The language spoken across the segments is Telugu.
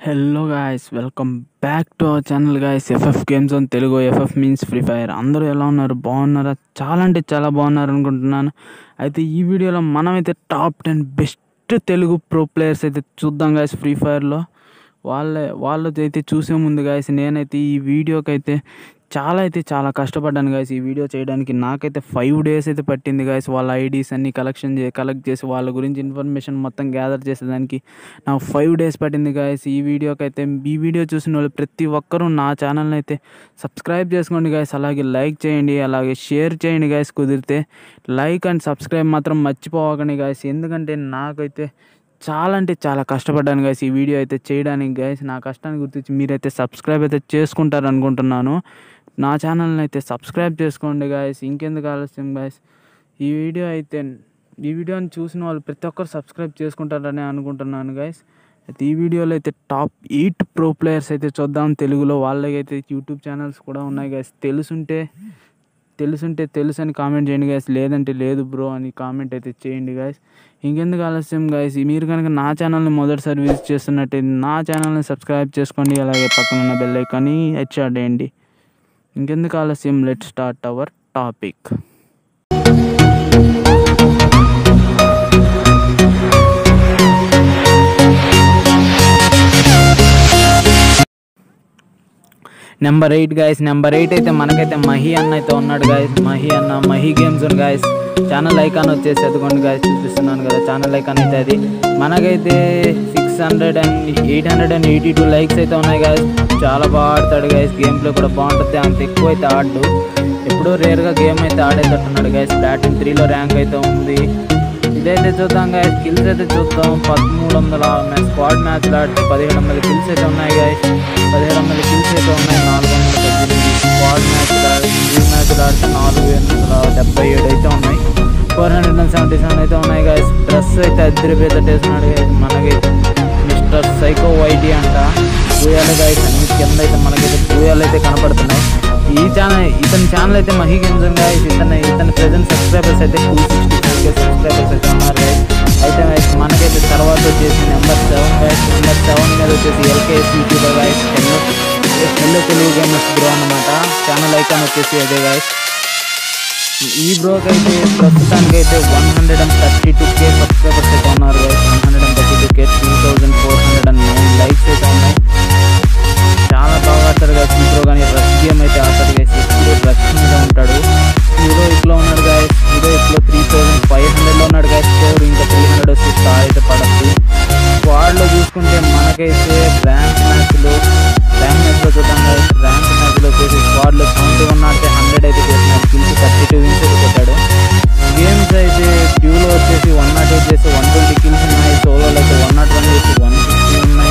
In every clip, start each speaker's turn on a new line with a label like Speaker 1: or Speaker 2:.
Speaker 1: Hello guys welcome back to our channel guys FF games on Telugu FF means free fire అందరూ ఎలా ఉన్నారు బాగున్నారా చాలా అంటే చాలా బాగున్నారు అనుకుంటున్నాను అయితే ఈ వీడియోలో మనమైతే top ten best Telugu pro players అయితే చూద్దాం గాయస్ ఫ్రీ ఫైర్లో వాళ్ళే వాళ్ళతో అయితే చూసే ముందు గాయస్ నేనైతే ఈ వీడియోకి అయితే చాలా అయితే చాలా కష్టపడ్డాను గాయస్ ఈ వీడియో చేయడానికి నాకైతే ఫైవ్ డేస్ అయితే పట్టింది గాయస్ వాళ్ళ ఐడీస్ అన్ని కలెక్షన్ చే కలెక్ట్ చేసి వాళ్ళ గురించి ఇన్ఫర్మేషన్ మొత్తం గ్యాదర్ చేసేదానికి నాకు ఫైవ్ డేస్ పట్టింది గాయస్ ఈ వీడియోకి అయితే ఈ వీడియో చూసిన వాళ్ళు ప్రతి ఒక్కరూ నా ఛానల్ని అయితే సబ్స్క్రైబ్ చేసుకోండి గాయస్ అలాగే లైక్ చేయండి అలాగే షేర్ చేయండి గాయస్ కుదిరితే లైక్ అండ్ సబ్స్క్రైబ్ మాత్రం మర్చిపోవకండి గాయస్ ఎందుకంటే నాకైతే చాలా అంటే చాలా కష్టపడ్డాను గాయస్ ఈ వీడియో అయితే చేయడానికి గాయస్ నా కష్టాన్ని గుర్తించి మీరైతే సబ్స్క్రైబ్ అయితే చేసుకుంటారు అనుకుంటున్నాను నా ఛానల్ని అయితే సబ్స్క్రైబ్ చేసుకోండి గాయస్ ఇంకెందుకు ఆలస్యం గాయస్ ఈ వీడియో అయితే ఈ వీడియోని చూసిన వాళ్ళు ప్రతి ఒక్కరు సబ్స్క్రైబ్ చేసుకుంటారని అనుకుంటున్నాను గాయస్ అయితే ఈ వీడియోలో అయితే టాప్ ఎయిట్ ప్రో ప్లేయర్స్ అయితే చూద్దాం తెలుగులో వాళ్ళకైతే యూట్యూబ్ ఛానల్స్ కూడా ఉన్నాయి గాయస్ తెలుసుంటే తెలుసుంటే తెలుసు అని కామెంట్ చేయండి గాయస్ లేదంటే లేదు బ్రో అని కామెంట్ అయితే చేయండి గాయస్ ఇంకెందుకు ఆలస్యం గాయస్ మీరు కనుక నా ఛానల్ని మొదటిసారి విజిట్ చేస్తున్నట్టయితే నా ఛానల్ని సబ్స్క్రైబ్ చేసుకోండి అలాగే పక్కన ఉన్న బెల్ ఐకాన్ని హెచ్ఆర్ చేయండి ఇంకెందుకు ఆలస్యం let start our topic number eight guys number eight అయితే మనకైతే మహి అన్న అయితే ఉన్నాడు గాయస్ మహి అన్న మహి గేమ్స్ ఉంది గాయస్ ఛానల్ ఐకాన్ వచ్చేసి అదిగోండి గాయస్ చూపిస్తున్నాను కదా ఛానల్ ఐకాన్ అయితే అది మనకైతే six hundred and eight hundred and eighty two likes అయితే ఉన్నాయి గాయస్ చాలా బాగా ఆడతాడు గాయస్ గేమ్ ప్లే కూడా బాగుంటుంది అంత ఎక్కువ అయితే ఆడు ఎప్పుడో రేర్గా గేమ్ అయితే ఆడేటట్టున్నాడు గాయస్ ప్లాటిన్ త్రీలో ర్యాంక్ అయితే ఉంది ఇదైతే చూద్దాం గాయస్ కిల్స్ అయితే చూద్దాం పదమూడు వందల స్క్వాడ్ మ్యాచ్లు ఆడితే పదిహేడు వందల కిల్స్ అయితే ఉన్నాయి గాయస్ పదిహేడు వందల కిల్స్ అయితే ఉన్నాయి నాలుగు వందల పద్దెనిమిది స్క్వాడ్ మ్యాచ్లు ఆడి టీమ్ మ్యాచ్లు ఆడితే నాలుగు వందల డెబ్బై ఏడు అయితే ఉన్నాయి four hundred and seventy seven అయితే ఉన్నాయి గాయస్ డ్రెస్ అయితే అద్దరిపేతట్టేస్తున్నాడు గాయస్ మనకైతే మిస్టర్ సైకో వైటీ అంట పూయాలు గాయస్ అన్ని కింద అయితే మనకైతే పూయాలు అయితే కనపడుతున్నాయి ఈ ఛానల్ ఇతని ఛానల్ అయితే మహీ గేమ్స్ గాయస్ ఇతని ఇతని ప్రెజెంట్ సబ్స్క్రైబర్స్ అయితే two sixty four K subscribers అయితే ఉన్నారు guys. అయితే guys మనకైతే తర్వాత వచ్చేసి number seven guys number seven మీద వచ్చేసి LKS youtuber guys hello hello Telugu gamers bro అనమాట ఛానల్ ఐకాన్ వచ్చేసి అదే గాయస్ ఈ బ్రోకి అయితే ప్రస్తుతానికి అయితే one hundred and thirty two K subscribers అయితే ఉన్నారు guys one hundred and thirty two K two thousand four hundred and nine likes అయితే ఉన్నాయి చాలా బాగా ఆడతారు గాయస్ ఈ బ్రో కానీ రష్ గేమ్ అయితే ఆడతారు గాయస్ ఎప్పుడు రష్ మీద ఉంటాడు హీరో ఇట్లో ఉన్నాడు గాయస్ హీరో ఇట్లో త్రీ థౌజండ్ ఫైవ్ హండ్రెడ్లో ఉన్నాడు గాయస్ ఫోర్ ఇంకా త్రీ హండ్రెడ్ వస్తే స్టార్ అయితే పడద్దు స్క్వాడ్లో చూసుకుంటే మనకైతే ర్యాంక్ మ్యాచ్లు ర్యాంక్ మ్యాచ్లో చూద్దాం గాయస్ ర్యాంక్ మ్యాచ్లో వచ్చేసి స్క్వాడ్లో సెవెంటీ వన్ ఆడితే హండ్రెడ్ అయితే చేసినాడు కిల్స్ థర్టీ టూ విన్స్ అయితే కొట్టాడు గేమ్స్ అయితే డ్యూలో వచ్చేసి వన్ నాట్ ఎయిట్ చేసి వన్ ట్వంటీ కిల్స్ ఉన్నాయి సోలోలో అయితే వన్ నాట్ వన్ చేసి వన్ సిక్స్టీ ఉన్నాయి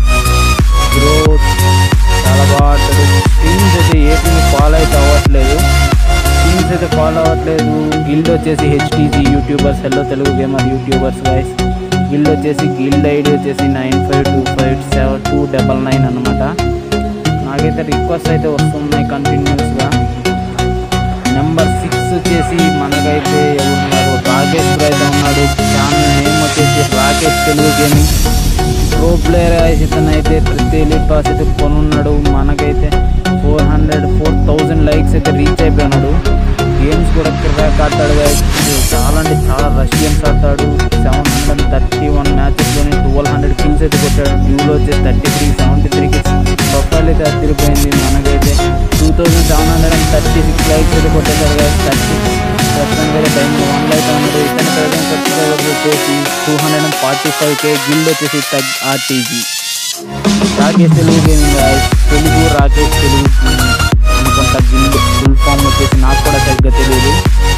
Speaker 1: గ్రోత్ చాలా బాగా ఆడతాడు టీమ్స్ అయితే ఏ టీమ్ ఫాలో అయితే అవ్వట్లేదు టీమ్స్ అయితే ఫాలో అవ్వట్లేదు గిల్డ్ వచ్చేసి HTG youtubers hello Telugu gamer youtubers guys guild వచ్చేసి గిల్డ్ ఐడి వచ్చేసి nine five two five seven two double nine అనమాట నాకైతే రిక్వెస్ట్ అయితే వస్తున్నాయి కంటిన్యూస్గా నెంబర్ సిక్స్ వచ్చేసి మనకైతే ఎవరున్నారు రాకేష్ బ్రో అయితే ఉన్నాడు ఛానల్ నేమ్ వచ్చేసి Rakesh Telugu gaming pro player ఇతను అయితే ప్రతి ఎలిట్ పాస్ అయితే కొనున్నాడు మనకైతే four hundred four thousand likes అయితే రీచ్ అయిపోయినాడు గేమ్స్ కూడా క్రికెట్ ఆడతాడు guys. చాలా అంటే చాలా రష్ గేమ్స్ ఆడతాడు సెవెన్ హండ్రెడ్ థర్టీ వన్ మ్యాచెస్లోని ట్వెల్వ్ హండ్రెడ్ కిల్స్ అయితే కొట్టాడు డ్యూలో వచ్చేసి థర్టీ త్రీ సెవెంటీ త్రీకి ప్రొఫైల్ అయితే అదిరిపోయింది మనకైతే two thousand seven hundred and thirty six likes అయితే కొట్టేశారు guys. థర్టీ ప్రస్తుతానికి అయితే టైం వన్ లైక్ ఉన్నాడు ఇతని ప్రజెంట్ సబ్స్క్రైబర్స్ వచ్చేసి two hundred and forty five K guild వచ్చేసి thug RTG Rakesh Telugu gaming guys. Telugu Rakesh Telugu అనుకుంటా గిల్డ్ ఫుల్ ఫామ్ వచ్చేసి నాకు కూడా సరిగ్గా తెలియదు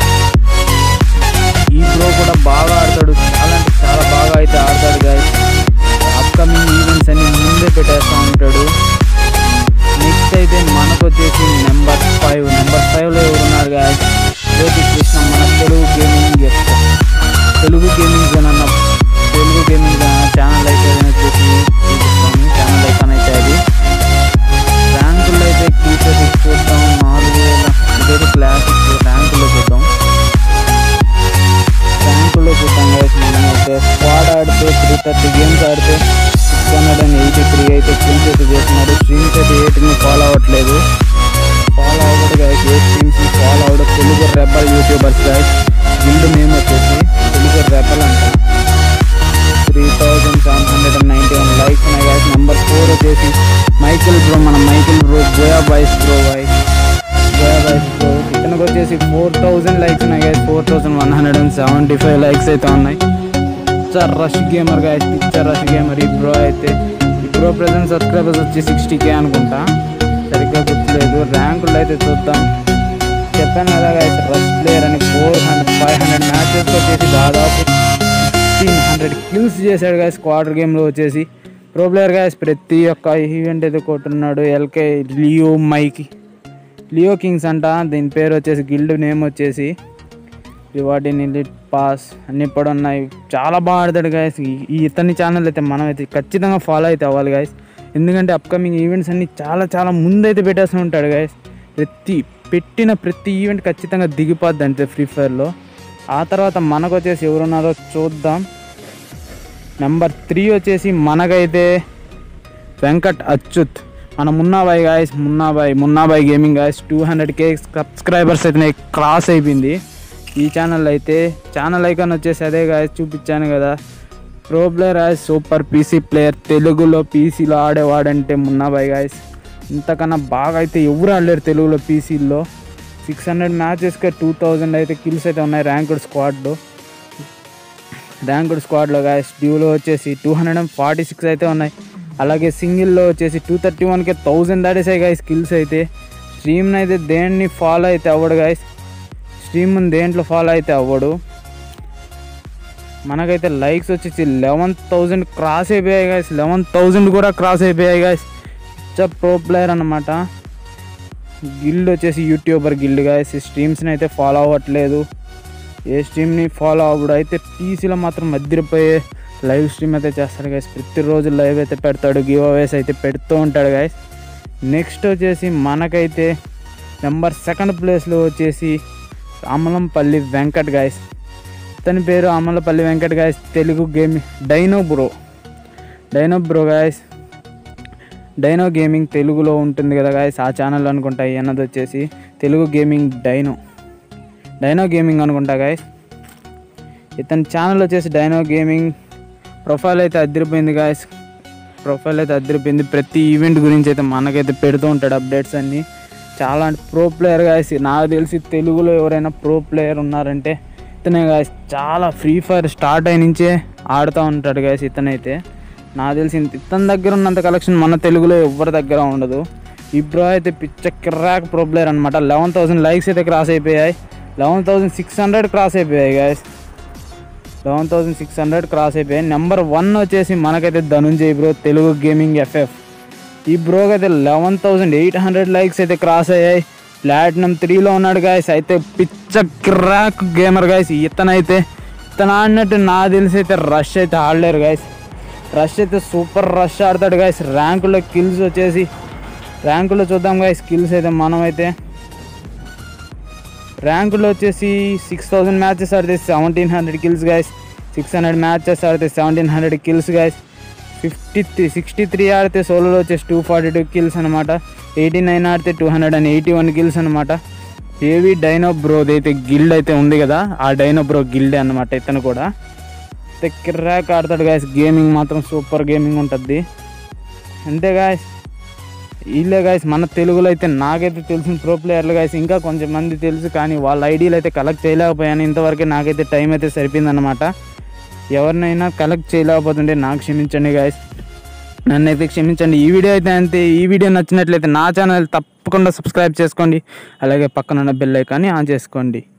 Speaker 1: ఈ బ్రో కూడా బాగా ఆడతాడు చాలా అంటే చాలా బాగా అయితే ఆడతాడు గాయస్ అప్కమింగ్ ఈవెంట్స్ అన్ని ముందే పెట్టేస్తూ ఉంటాడు నెక్స్ట్ అయితే మనకు వచ్చేసి నెంబర్ ఫైవ్ నెంబర్ ఫైవ్లో ఎవరున్నారు గాయస్ జ్యోతి కృష్ణ మన Telugu gaming Telugu gaming zone అన్న తెలుగు గేమింగ్ ఛానల్ అయితే వచ్చేసి చూపిస్తాను ఛానల్ ఐకాన్ అయితే అది ర్యాంకుల్లో అయితే టీచర్ చూద్దాం నాలుగు వేల ఇదైతే క్లాసిక్ ర్యాంకుల్లో చూద్దాం ర్యాంకుల్లో చూద్దాం గైస్ మనం అయితే స్క్వాడ్ ఆడితే త్రీ థర్టీ గేమ్స్ ఆడితే six hundred and eighty forty three అయితే కిల్స్ అయితే చేస్తున్నాడు స్ట్రీమ్స్ అయితే ఏటిని ఫాలో అవ్వట్లేదు ఫాలో అవ్వడు గైస్ ఏ స్ట్రీమ్స్ ఫాలో అవ్వడు Telugu rebel youtubers guys guild name వచ్చేసి తెలుగు రెబల్ అంట three thousand seven hundred and ninety one likes ఉన్నాయి గైస్ నెంబర్ ఫోర్ వచ్చేసి మైకిల్ బ్రో మన Michael bro Boya boys bro boys Boya boys bro ఇతనికి వచ్చేసి ఫోర్ థౌజండ్ లైక్స్ ఉన్నాయి guys four thousand one hundred and seventy five likes అయితే ఉన్నాయి picture rush gamer guys picture rush gamer ఈ బ్రో అయితే ఈ బ్రో ప్రజెంట్ సబ్స్క్రైబర్స్ వచ్చి సిక్స్టీ కే అనుకుంటా సరిగ్గా గుర్తులేదు ర్యాంకులు అయితే చూద్దాం చెప్పాను కదా గైస్ రష్ ప్లేయర్ అని ఫోర్ హండ్రెడ్ ఫైవ్ హండ్రెడ్ మ్యాచెస్కి వచ్చేసి దాదాపు ఫిఫ్టీన్ హండ్రెడ్ కిల్స్ చేశాడు గాయస్ క్వార్టర్ గేమ్లో వచ్చేసి ప్రో ప్లేయర్ గాయస్ ప్రతి ఒక్క ఈవెంట్ అయితే కొట్టున్నాడు LK Leo Mikey Leo kings అంట దీని పేరు వచ్చేసి గిల్డ్ నేమ్ వచ్చేసి రివార్డింగ్ ఎలిట్ పాస్ అన్ని ఇప్పుడు ఉన్నాయి చాలా బాగా ఆడతాడు గాయస్ ఈ ఇతని ఛానల్ అయితే మనం అయితే ఖచ్చితంగా ఫాలో అయితే అవ్వాలి గాయస్ ఎందుకంటే అప్కమింగ్ ఈవెంట్స్ అన్ని చాలా చాలా ముందైతే పెట్టేస్తూ ఉంటాడు గాయస్ ప్రతి పెట్టిన ప్రతి ఈవెంట్ ఖచ్చితంగా దిగిపోద్ది అంతే ఫ్రీ ఫైర్లో ఆ తర్వాత మనకు వచ్చేసి ఎవరున్నారో చూద్దాం నెంబర్ త్రీ వచ్చేసి మనకైతే వెంకట్ అచ్యుత్ మన Munnabhai guys Munnabhai Munnabhai gaming guys two hundred K subscribers అయితే క్రాస్ అయిపోయింది ఈ ఛానల్ అయితే ఛానల్ ఐకాన్ వచ్చేసి అదే గాయస్ చూపించాను కదా pro player guys super PC player తెలుగులో పీసీలో ఆడేవాడంటే మున్నాబాయ్ గాయస్ ఇంతకన్నా బాగా అయితే ఎవరు ఆడలేరు తెలుగులో పీసీల్లో సిక్స్ హండ్రెడ్ మ్యాచెస్కే టూ థౌజండ్ అయితే కిల్స్ అయితే ఉన్నాయి ర్యాంకుడ్ స్క్వాడ్లో ర్యాంకుడ్ స్క్వాడ్లో గాయస్ డ్యూలో వచ్చేసి two hundred and forty six అయితే ఉన్నాయి అలాగే సింగిల్లో వచ్చేసి టూ థర్టీ వన్కే థౌజండ్ దాటేసాయి గాయస్ స్కిల్స్ అయితే స్ట్రీమ్ని అయితే దేన్ని ఫాలో అయితే అవ్వడు గాయస్ స్ట్రీమ్ దేంట్లో ఫాలో అయితే అవ్వడు మనకైతే లైక్స్ వచ్చేసి లెవెన్ థౌజండ్ క్రాస్ అయిపోయాయి గాయస్ లెవెన్ థౌజండ్ కూడా క్రాస్ అయిపోయాయి గాయస్ పిచ్చర్ ప్రో ప్లేయర్ అనమాట గిల్డ్ వచ్చేసి యూట్యూబర్ గిల్డ్ గాయస్ స్ట్రీమ్స్ని అయితే ఫాలో అవ్వట్లేదు ఏ స్ట్రీమ్ని ఫాలో అవ్వడు అయితే టీసీలో మాత్రం మధ్యపోయే లైవ్ స్ట్రీమ్ అయితే చేస్తాడు గాయస్ ప్రతిరోజు లైవ్ అయితే పెడతాడు గివ్ అవేస్ అయితే పెడుతూ ఉంటాడు గాయస్ నెక్స్ట్ వచ్చేసి మనకైతే నెంబర్ సెకండ్ ప్లేస్లో వచ్చేసి అమలంపల్లి వెంకట్ గాయస్ ఇతని పేరు Amalapalli Venkat guys Telugu game dino bro dino bro guys dino gaming తెలుగులో ఉంటుంది కదా గాయస్ ఆ ఛానల్ అనుకుంటా అన్నది వచ్చేసి Telugu gaming dino dino gaming అనుకుంటా గాయస్ ఇతని ఛానల్ వచ్చేసి డైనో గేమింగ్ ప్రొఫైల్ అయితే అదిరిపోయింది గాయస్ ప్రొఫైల్ అయితే అదిరిపోయింది ప్రతి ఈవెంట్ గురించి అయితే మనకైతే పెడుతూ ఉంటాడు అప్డేట్స్ అన్నీ చాలా ప్రో ప్లేయర్ గాయస్ నాకు తెలిసి తెలుగులో ఎవరైనా ప్రో ప్లేయర్ ఉన్నారంటే ఇతనే గాయస్ చాలా ఫ్రీ ఫైర్ స్టార్ట్ అయి నుంచే ఆడుతూ ఉంటాడు గాయస్ ఇతనైతే నాకు తెలిసి ఇంత- ఇతని దగ్గర ఉన్నంత కలెక్షన్ మన తెలుగులో ఎవరి దగ్గర ఉండదు ఈ బ్రో అయితే పిచ్చ కిర్రాక్ ప్రో ప్లేయర్ అనమాట లెవెన్ థౌసండ్ లైక్స్ అయితే క్రాస్ అయిపోయాయి eleven thousand six hundred cross అయిపోయాయి guys eleven thousand six hundred cross అయిపోయాయి నెంబర్ వన్ వచ్చేసి మనకైతే Dhananjay bro Telugu gaming FF ఈ బ్రోకి అయితే eleven thousand eight hundred likes అయితే క్రాస్ అయ్యాయి ప్లాటినం త్రీలో ఉన్నాడు గాయస్ అయితే పిచ్చ క్రాక్ గేమర్ గాయస్ ఇతనైతే ఇతను ఆడినట్టు నా తెలిసి అయితే రష్ అయితే ఆడలేరు గాయస్ రష్ అయితే సూపర్ రష్ ఆడతాడు గాయస్ ర్యాంకులో కిల్స్ వచ్చేసి ర్యాంకులో చూద్దాం గాయస్ కిల్స్ అయితే మనమైతే ర్యాంకులో వచ్చేసి సిక్స్ థౌసండ్ మ్యాచెస్ ఆడితే seventeen hundred kills guys six hundred matches ఆడితే seventeen hundred kills guys fifty three sixty three ఆడితే సోలోలో వచ్చేసి టూ ఫార్టీ టూ కిల్స్ అనమాట ఎయిటీ నైన్ ఆడితే two hundred and eighty one kills అనమాట ఏవి డైనో బ్రోది అయితే గిల్డ్ అయితే ఉంది కదా ఆ డైనో బ్రో గిల్డ్ అనమాట ఇతను కూడా అయితే కిర్రాక్ ఆడతాడు గాయస్ గేమింగ్ మాత్రం సూపర్ గేమింగ్ ఉంటుంది అంతే గాయస్ వీళ్ళే గాయస్ మన తెలుగులో అయితే నాకైతే తెలిసిన ప్రో ప్లేయర్లు గాయస్ ఇంకా కొంచెం మంది తెలుసు కానీ వాళ్ళ ఐడీలు అయితే కలెక్ట్ చేయలేకపోయాను ఇంతవరకు నాకైతే టైం అయితే సరిపోయిందన్నమాట ఎవరినైనా కలెక్ట్ చేయలేకపోతుంటే నాకు క్షమించండి గాయస్ నన్నైతే క్షమించండి ఈ వీడియో అయితే అంతే ఈ వీడియో నచ్చినట్లయితే నా ఛానల్ తప్పకుండా సబ్స్క్రైబ్ చేసుకోండి అలాగే పక్కన ఉన్న బెల్ ఐకాన్ని ఆన్ చేసుకోండి